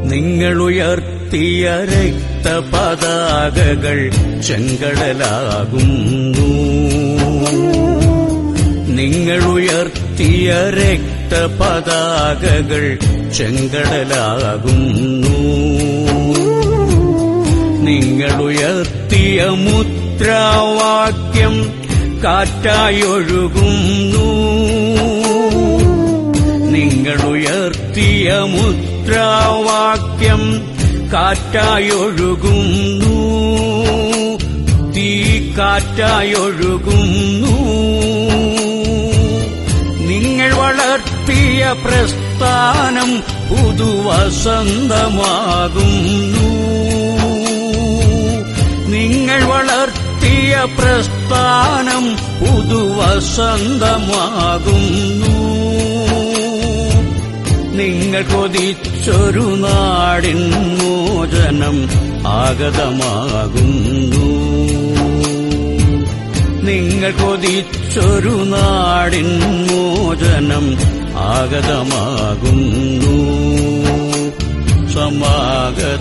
നിങ്ങളുയർത്തിയ രക്തപതാകകൾ ചെങ്കടലാകുന്നു നിങ്ങളുയർത്തിയ രക്തപതാകകൾ ചെങ്കടലാകുന്നു നിങ്ങളുയർത്തിയ മുദ്രാവാക്യം കാറ്റായൊഴുകുന്നു നിങ്ങളുയർത്തിയ മുദ്രാവാക്യം കാറ്റായൊഴുകുന്നു തീ കാറ്റായൊഴുകുന്നു നിങ്ങൾ വളർത്തിയ പ്രസ്ഥാനം പുതുവസന്തമാകുന്നു നിങ്ങൾ വളർത്തിയ പ്രസ്ഥാനം പുതുവസന്തമാകുന്നു നിങ്ങൾ കൊതിച്ചൊരു നാടിൻ മോചനം ആഗതമാകുന്നു നിങ്ങൾ കൊതിച്ചൊരു നാടിൻ മോചനം ആഗതമാകുന്നു സമാഗത